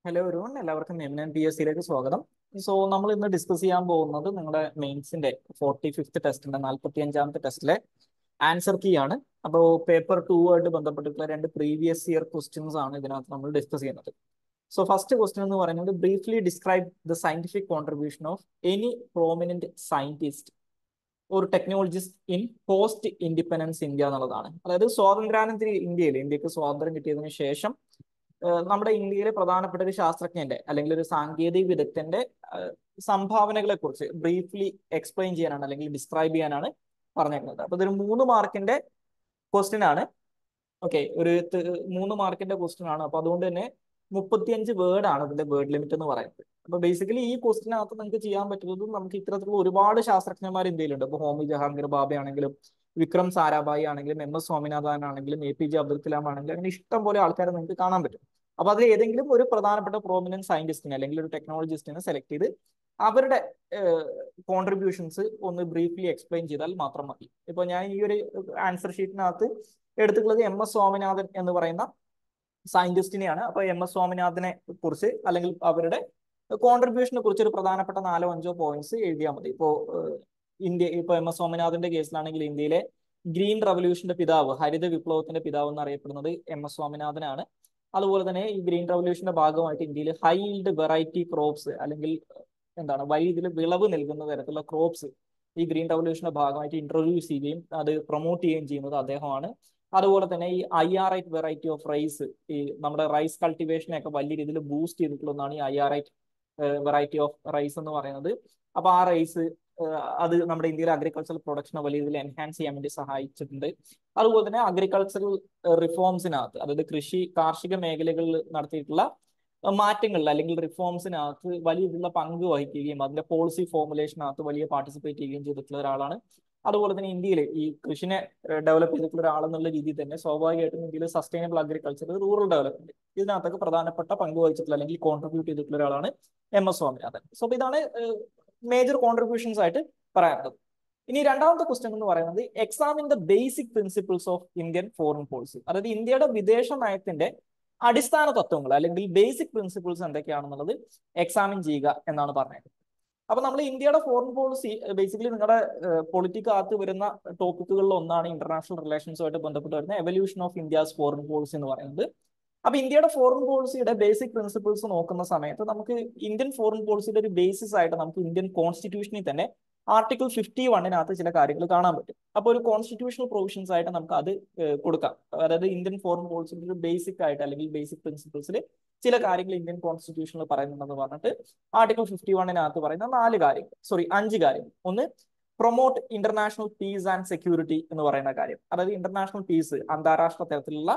hello ഒരുവൺ എല്ലാവർക്കും M N P S സിയിലേക്ക് സ്വാഗതം സോ നമ്മൾ ഇന്ന് ഡിസ്കസ് ചെയ്യാൻ പോകുന്നത് നിങ്ങളുടെ മെയിൻസിന്റെ ഫോർട്ടി ഫിഫ്ത്ത് ടെസ്റ്റിന്റെ നാൽപ്പത്തി അഞ്ചാമത്തെ ടെസ്റ്റിലെ ആൻസർ കീ ആണ് അപ്പോൾ പേപ്പർ ടു ആയിട്ട് ബന്ധപ്പെട്ടിട്ടുള്ള രണ്ട് പ്രീവിയസ് ഇയർ ക്വസ്റ്റ്യൻസ് ആണ് ഇതിനകത്ത് നമ്മൾ ഡിസ്കസ് ചെയ്യുന്നത് സോ ഫസ്റ്റ് ക്വസ്റ്റ്യൻ എന്ന് പറയുന്നത് briefly describe the scientific contribution of any prominent scientist ഒരു technologist in post independence India എന്നുള്ളതാണ് അതായത് സ്വാതന്ത്ര്യാനന്തര ഇന്ത്യയിൽ ഇന്ത്യക്ക് സ്വാതന്ത്ര്യം കിട്ടിയതിനു ശേഷം ഏഹ് നമ്മുടെ ഇന്ത്യയിലെ പ്രധാനപ്പെട്ട ഒരു ശാസ്ത്രജ്ഞന്റെ അല്ലെങ്കിൽ ഒരു സാങ്കേതിക വിദഗ്ധന്റെ ഏഹ് സംഭാവനകളെ കുറിച്ച് ബ്രീഫ്ലി എക്സ്പ്ലെയിൻ ചെയ്യാനാണ് അല്ലെങ്കിൽ ഡിസ്ക്രൈബ് ചെയ്യാനാണ് പറഞ്ഞേക്കുന്നത് അപ്പൊ ഇതൊരു മൂന്ന് മാർക്കിന്റെ ക്വസ്റ്റ്യൻ ആണ് ഓക്കെ ഒരു ത- മൂന്ന് മാർക്കിന്റെ ക്വസ്റ്റ്യൻ ആണ് അപ്പൊ അതുകൊണ്ട് തന്നെ മുപ്പത്തിയഞ്ച് വേർഡ് ആണ് ഇതിന്റെ വേർഡ് ലിമിറ്റ് എന്ന് പറയുന്നത് അപ്പൊ ബേസിക്കലി ഈ ക്വസ്റ്റിനകത്ത് നിങ്ങൾക്ക് ചെയ്യാൻ പറ്റുന്നതും നമുക്ക് ഇത്തരത്തിലുള്ള ഒരുപാട് ശാസ്ത്രജ്ഞന്മാർ ഇന്ത്യയിലുണ്ട് ഇപ്പൊ ഹോമി ജഹാംഗീർ ബാബ ആണെങ്കിലും വിക്രം സാരാഭായി ആണെങ്കിലും എം എസ് സ്വാമിനാഥൻ ആണെങ്കിലും A P J Abdul Kalam ആണെങ്കിലും അങ്ങനെ ഇഷ്ടം പോലെ ആൾക്കാരെ നിങ്ങൾക്ക് കാണാൻ പറ്റും അപ്പൊ അതിൽ ഏതെങ്കിലും ഒരു പ്രധാനപ്പെട്ട പ്രോമിനന്റ് സയന്റിസ്റ്റിനെ അല്ലെങ്കിൽ ഒരു ടെക്നോളജിസ്റ്റിനെ സെലക്ട് ചെയ്ത് അവരുടെ കോൺട്രിബ്യൂഷൻസ് ഒന്ന് ബ്രീഫ്ലി എക്സ്പ്ലെയിൻ ചെയ്താൽ മാത്രം മതി ഇപ്പൊ ഞാൻ ഈ ഒരു ആൻസർ ഷീറ്റിനകത്ത് എടുത്തിട്ടുള്ളത് എം എസ് സ്വാമിനാഥൻ എന്ന് പറയുന്ന സയന്റിസ്റ്റിനെയാണ് അപ്പൊ എം എസ് സ്വാമിനാഥനെ കുറിച്ച് അല്ലെങ്കിൽ അവരുടെ കോൺട്രിബ്യൂഷനെ കുറിച്ച് ഒരു പ്രധാനപ്പെട്ട നാലോ അഞ്ചോ പോയിന്റ്സ് എഴുതിയാൽ മതി ഇപ്പോ ഏഹ്, ഇന്ത്യ ഇപ്പൊ എം എസ് സ്വാമിനാഥന്റെ കേസിലാണെങ്കിൽ ഇന്ത്യയിലെ ഗ്രീൻ റവല്യൂഷന്റെ പിതാവ് ഹരിത വിപ്ലവത്തിന്റെ പിതാവ് എന്നറിയപ്പെടുന്നത് എം എസ് സ്വാമിനാഥനാണ് അതുപോലെ തന്നെ ഈ ഗ്രീൻ റവല്യൂഷന്റെ ഭാഗമായിട്ട് ഇന്ത്യയിൽ ഹൈ ഈൽഡ് വെറൈറ്റി ക്രോപ്സ് അല്ലെങ്കിൽ എന്താണ് വലിയ ഇതിൽ വിളവ് നൽകുന്ന തരത്തിലുള്ള ക്രോപ്സ് ഈ ഗ്രീൻ റവല്യൂഷന്റെ ഭാഗമായിട്ട് ഇൻട്രൊഡ്യൂസ് ചെയ്യുകയും അത് പ്രൊമോട്ട് ചെയ്യുകയും ചെയ്യുന്നത് അദ്ദേഹമാണ് അതുപോലെ തന്നെ ഈ I R eight variety of rice ഈ നമ്മുടെ റൈസ് കൾട്ടിവേഷനെ ഒക്കെ വലിയ രീതിയിൽ ബൂസ്റ്റ് ചെയ്തിട്ടുള്ള ഒന്നാണ് ഈ I R eight variety of rice എന്ന് പറയുന്നത് അപ്പൊ ആ റൈസ് അത് നമ്മുടെ ഇന്ത്യയിലെ അഗ്രികൾച്ചറൽ പ്രൊഡക്ഷനെ വലിയ രീതിയിൽ എൻഹാൻസ് ചെയ്യാൻ വേണ്ടി സഹായിച്ചിട്ടുണ്ട് അതുപോലെ തന്നെ അഗ്രികൾച്ചറൽ റിഫോംസിനകത്ത് അതായത് കൃഷി കാർഷിക മേഖലകളിൽ നടത്തിയിട്ടുള്ള മാറ്റങ്ങളിൽ അല്ലെങ്കിൽ റിഫോംസിനകത്ത് വലിയ രീതിയിലുള്ള പങ്ക് വഹിക്കുകയും അതിന്റെ പോളിസി ഫോർമുലേഷനകത്ത് വലിയ പാർട്ടിസിപ്പേറ്റ് ചെയ്യുകയും ചെയ്തിട്ടുള്ള ഒരാളാണ് അതുപോലെ തന്നെ ഇന്ത്യയിൽ ഈ കൃഷിനെ ഡെവലപ്പ് ചെയ്തിട്ടുള്ള ഒരാളെന്നുള്ള രീതിയിൽ തന്നെ സ്വാഭാവികമായിട്ടും ഇന്ത്യയിൽ സസ്റ്റൈനബിൾ അഗ്രികൾച്ചർ റൂറൽ ഡെവലപ്മെന്റ് ഇതിനകത്തൊക്കെ പ്രധാനപ്പെട്ട പങ്ക് വഹിച്ചിട്ടുള്ള അല്ലെങ്കിൽ കോൺട്രിബ്യൂട്ട് ചെയ്തിട്ടുള്ള ഒരാളാണ് എം എസ് സ്വാമിനാഥൻ സോ അപ്പൊ ഇതാണ് മേജർ കോൺട്രിബ്യൂഷൻസ് ആയിട്ട് പറയാനുള്ളത് ഇനി രണ്ടാമത്തെ ക്വസ്റ്റ്യൻ എന്ന് പറയുന്നത് examine the basic principles of Indian foreign policy അതായത് ഇന്ത്യയുടെ വിദേശ നയത്തിന്റെ അടിസ്ഥാന തത്വങ്ങൾ അല്ലെങ്കിൽ ബേസിക് പ്രിൻസിപ്പിൾസ് എന്തൊക്കെയാണെന്നുള്ളത് എക്സാമിൻ ചെയ്യുക എന്നാണ് പറഞ്ഞത് അപ്പൊ നമ്മൾ ഇന്ത്യയുടെ ഫോറിൻ പോളിസി ബേസിക്കലി നിങ്ങളുടെ പൊളിറ്റിക്കകത്ത് വരുന്ന ടോപ്പിക്കുകളിൽ ഒന്നാണ് ഇന്റർനാഷണൽ റിലേഷൻസുമായിട്ട് ബന്ധപ്പെട്ട് വരുന്ന evolution of India's foreign policy എന്ന് പറയുന്നത് അപ്പൊ ഇന്ത്യയുടെ ഫോറിൻ പോളിസിയുടെ ബേസിക് പ്രിൻസിപ്പിൾസ് നോക്കുന്ന സമയത്ത് നമുക്ക് ഇന്ത്യൻ ഫോറിൻ പോളിസിയുടെ ഒരു ബേസിസ് ആയിട്ട് നമുക്ക് ഇന്ത്യൻ കോൺസ്റ്റിറ്റ്യൂഷനിൽ തന്നെ ആർട്ടിക്കിൾ ഫിഫ്റ്റി വണ്ണിനകത്ത് ചില കാര്യങ്ങൾ കാണാൻ പറ്റും അപ്പോൾ ഒരു കോൺസ്റ്റിറ്റ്യൂഷണൽ പ്രൊവിഷൻസ് ആയിട്ട് നമുക്ക് അത് ഏഹ്, കൊടുക്കാം അതായത് ഇന്ത്യൻ ഫോറിൻ പോളിസിയുടെ ഒരു ബേസിക് ആയിട്ട് അല്ലെങ്കിൽ ബേസിക് പ്രിൻസിപ്പിൾസിൽ ചില കാര്യങ്ങൾ ഇന്ത്യൻ കോൺസ്റ്റിറ്റ്യൂഷനിൽ പറയുന്നുണ്ടെന്ന് പറഞ്ഞിട്ട് ആർട്ടിക്കിൾ ഫിഫ്റ്റി വണ്ണിനകത്ത് പറയുന്ന നാല് കാര്യങ്ങൾ സോറി അഞ്ച് കാര്യങ്ങൾ ഒന്ന് promote international peace and security എന്ന് പറയുന്ന കാര്യം അതായത് ഇന്റർനാഷണൽ പീസ് അന്താരാഷ്ട്ര തലത്തിലുള്ള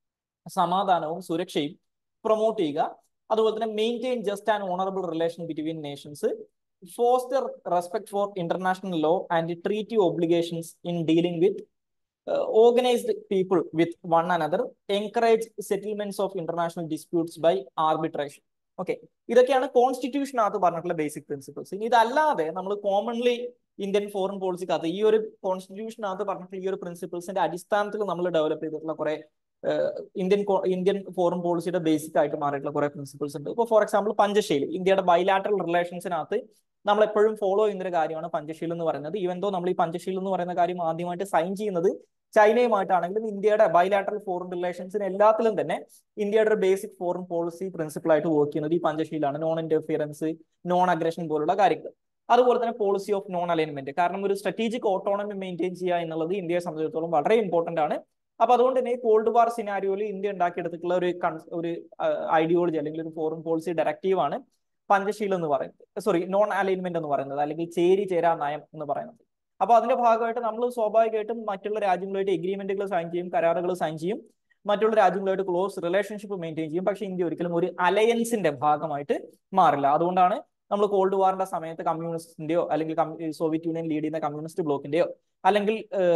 സമാധാനവും സുരക്ഷയും പ്രൊമോട്ട് ചെയ്യുക അതുപോലെ തന്നെ maintain just and honourable relation between nations foster respect for international law and treaty obligations in dealing with organised people with one another encourage settlements of international disputes by arbitration okay ഇതൊക്കെയാണ് കോൺസ്റ്റിറ്റ്യൂഷനകത്ത് പറഞ്ഞിട്ടുള്ള basic principles ഇനി ഇതല്ലാതെ നമ്മൾ commonly Indian foreign പോളിസിക്കകത്ത് ഈ ഒരു കോൺസ്റ്റിറ്റ്യൂഷനകത്ത് പറഞ്ഞിട്ടുള്ള ഈ ഒരു പ്രിൻസിപ്പിൾസിന്റെ അടിസ്ഥാനത്തിൽ നമ്മൾ ഡെവലപ്പ് ചെയ്തിട്ടുള്ള കുറെ ഇന്ത്യൻ കോ- ഇന്ത്യൻ ഫോറിൻ പോളിസിയുടെ ബേസിക് ആയിട്ട് മാറിയിട്ടുള്ള കുറെ പ്രിൻസിപ്പിൾസ് ഉണ്ട് ഇപ്പോൾ ഫോർ എക്സാമ്പിൾ പഞ്ചശീൽ ഇന്ത്യയുടെ ബൈലാറ്ററൽ റിലേഷൻസിനകത്ത് നമ്മൾ എപ്പോഴും ഫോളോ ചെയ്യുന്ന ഒരു കാര്യമാണ് പഞ്ചശീൽ എന്ന് പറയുന്നത് ഈവൻ ദോ നമ്മൾ ഈ പഞ്ചശീൽ എന്ന് പറയുന്ന കാര്യം ആദ്യമായിട്ട് സൈൻ ചെയ്യുന്നത് ചൈനയുമായിട്ടാണെങ്കിലും ഇന്ത്യയുടെ ബൈലാറ്ററൽ ഫോറിൻ റിലേഷൻസിന് എല്ലാത്തിലും തന്നെ ഇന്ത്യയുടെ ഒരു ബേസിക് ഫോറിൻ പോളിസി പ്രിൻസിപ്പിൾ ആയിട്ട് വർക്ക് ചെയ്യുന്നത് ഈ പഞ്ചശീലാണ് നോൺ ഇന്റർഫിയറൻസ് നോൺ അഗ്രഷൻ പോലുള്ള കാര്യങ്ങൾ അതുപോലെ തന്നെ പോളിസി ഓഫ് നോൺ അലൈൻമെന്റ് കാരണം ഒരു സ്ട്രാറ്റജിക് ഓട്ടോണമി മെയിൻറ്റെയിൻ ചെയ്യുക എന്നുള്ളത് ഇന്ത്യയെ സംബന്ധിച്ചിടത്തോളം വളരെ ഇമ്പോർട്ടന്റ് ആണ് അപ്പൊ അതുകൊണ്ട് തന്നെ ഈ കോൾഡ് വാർ സിനാരിയോയിൽ ഇന്ത്യ ഉണ്ടാക്കിയെടുത്തിട്ടുള്ള ഒരു കൺ- ഒരു ഐഡിയോളജി അല്ലെങ്കിൽ ഒരു ഫോറിൻ പോളിസി ഡയറക്റ്റീവ് ആണ് പഞ്ചശീൽ എന്ന് പറയുന്നത് സോറി നോൺ അലൈൻമെന്റ് എന്ന് പറയുന്നത് അല്ലെങ്കിൽ ചേരി ചേരാ നയം എന്ന് പറയുന്നത് അപ്പൊ അതിന്റെ ഭാഗമായിട്ട് നമ്മൾ സ്വാഭാവികമായിട്ടും മറ്റുള്ള രാജ്യങ്ങളുമായിട്ട് എഗ്രിമെന്റുകൾ സൈൻ ചെയ്യും കരാറുകൾ സൈൻ ചെയ്യും മറ്റുള്ള രാജ്യങ്ങളുമായിട്ട് ക്ലോസ് റിലേഷൻഷിപ്പ് മെയിൻറ്റെയിൻ ചെയ്യും പക്ഷെ ഇന്ത്യ ഒരിക്കലും ഒരു അലയൻസിന്റെ ഭാഗമായിട്ട് മാറില്ല അതുകൊണ്ടാണ് നമ്മൾ കോൾഡ് വാറിന്റെ സമയത്ത് കമ്മ്യൂണിസ്റ്റിന്റെയോ അല്ലെങ്കിൽ കമ്മ്യൂ- സോവിയറ്റ് യൂണിയൻ ലീഡ് ചെയ്യുന്ന കമ്മ്യൂണിസ്റ്റ് ബ്ലോക്കിന്റെയോ അല്ലെങ്കിൽ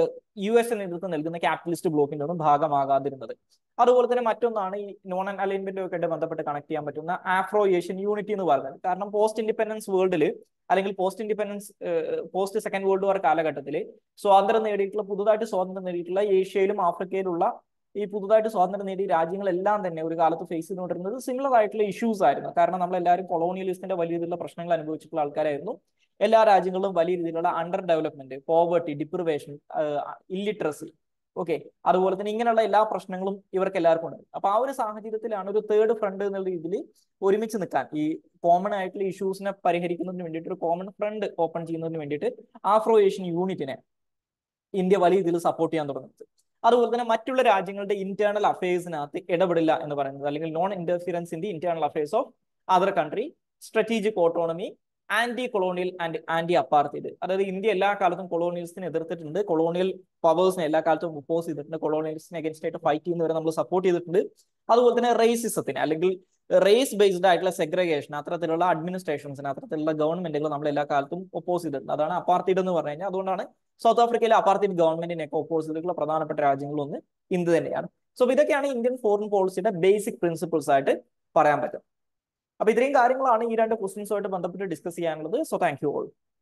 യു എസ് നേതൃത്വം നൽകുന്ന ക്യാപിറ്റലിസ്റ്റ് ബ്ലോക്കിന്റെ ഒന്നും ഭാഗമാകാതിരുന്നത് അതുപോലെ തന്നെ മറ്റൊന്നാണ് ഈ നോൺ അലൈൻമെന്റും ഒക്കെ ആയിട്ട് ബന്ധപ്പെട്ട് കണക്ട് ചെയ്യാൻ പറ്റുന്ന ആഫ്രോ ഏഷ്യൻ യൂണിറ്റി എന്ന് പറയുന്നത് കാരണം പോസ്റ്റ് ഇൻഡിപെൻഡൻസ് വേൾഡിൽ അല്ലെങ്കിൽ post independence post second world war കാലഘട്ടത്തിൽ സ്വാതന്ത്ര്യം നേടിയിട്ടുള്ള പുതുതായിട്ട് സ്വാതന്ത്ര്യം നേടിയിട്ടുള്ള ഏഷ്യയിലും ആഫ്രിക്കയിലുള്ള ഈ പുതുതായിട്ട് സ്വാതന്ത്ര്യം നേടിയ രാജ്യങ്ങളെല്ലാം തന്നെ ഒരു കാലത്ത് ഫേസ് ചെയ്തുകൊണ്ടിരുന്നത് സിമിലർ ആയിട്ടുള്ള ഇഷ്യൂസ് ആയിരുന്നു കാരണം നമ്മളെല്ലാവരും കൊളോണിയലിസത്തിന്റെ വലിയ രീതിയിലുള്ള പ്രശ്നങ്ങൾ അനുഭവിച്ചിട്ടുള്ള ആൾക്കാരായിരുന്നു എല്ലാ രാജ്യങ്ങളിലും വലിയ രീതിയിലുള്ള under development poverty deprivation illiteracy okay അതുപോലെ തന്നെ ഇങ്ങനെയുള്ള എല്ലാ പ്രശ്നങ്ങളും ഇവർക്ക് എല്ലാവർക്കും ഉണ്ട് അപ്പൊ ആ ഒരു സാഹചര്യത്തിലാണ് ഒരു തേർഡ് ഫ്രണ്ട് എന്നുള്ള രീതിയിൽ ഒരുമിച്ച് നിൽക്കാൻ ഈ കോമൺ ആയിട്ടുള്ള ഇഷ്യൂസിനെ പരിഹരിക്കുന്നതിന് വേണ്ടിയിട്ട് ഒരു കോമൺ ഫ്രണ്ട് ഓപ്പൺ ചെയ്യുന്നതിന് വേണ്ടിയിട്ട് ആഫ്രോ ഏഷ്യൻ യൂണിറ്റിനെ ഇന്ത്യ വലിയ രീതിയിൽ സപ്പോർട്ട് ചെയ്യാൻ തുടങ്ങുന്നത് അതുപോലെ തന്നെ മറ്റുള്ള രാജ്യങ്ങളുടെ ഇന്റേണൽ അഫയേഴ്സിനകത്ത് ഇടപെടില്ല എന്ന് പറയുന്നത് അല്ലെങ്കിൽ non interference in the internal affairs of other country strategic autonomy anti colonial and anti apartheid അതായത് ഇന്ത്യ എല്ലാ കാലത്തും കൊളോണിയൽസിനെ എതിർത്തിട്ടുണ്ട് കൊളോണിയൽ പവേഴ്സിനെ എല്ലാ കാലത്തും ഒപ്പോസ് ചെയ്തിട്ടുണ്ട് കൊളോണിയൽസിനെ അഗൻസ്റ്റ് ആയിട്ട് ഫൈറ്റ് ചെയ്യുന്നവരെ നമ്മൾ സപ്പോർട്ട് ചെയ്തിട്ടുണ്ട് അതുപോലെ തന്നെ റേസിസത്തിന് അല്ലെങ്കിൽ റേസ് ബേസ്ഡ് ആയിട്ടുള്ള സെഗ്രഗേഷൻ അത്തരത്തിലുള്ള അഡ്മിനിസ്ട്രേഷൻസിന് അത്തരത്തിലുള്ള ഗവൺമെന്റുകൾ നമ്മൾ എല്ലാ കാലത്തും ഒപ്പോസ് ചെയ്തിട്ടുണ്ട് അതാണ് അപ്പാർത്തൈഡ് എന്ന് പറഞ്ഞു കഴിഞ്ഞാൽ അതുകൊണ്ടാണ് സൗത്ത് ആഫ്രിക്കയിലെ അപ്പാർത്തൈഡ് ഗവൺമെന്റിനെയൊക്കെ ഒപ്പോസ് ചെയ്തിട്ടുള്ള പ്രധാനപ്പെട്ട രാജ്യങ്ങളൊന്ന് ഇന്ത്യ തന്നെയാണ് സോ ഇതൊക്കെയാണ് ഇന്ത്യൻ ഫോറിൻ പോളിസിയുടെ ബേസിക് പ്രിൻസിപ്പിൾസ് ആയിട്ട് പറയാൻ പറ്റും അപ്പൊ ഇത്രയും കാര്യങ്ങളാണ് ഈ രണ്ട് ക്വസ്റ്റ്യൻസുമായിട്ട് ബന്ധപ്പെട്ട് ഡിസ്കസ് ചെയ്യാനുള്ളത് സോ താങ്ക് യു ഓൾ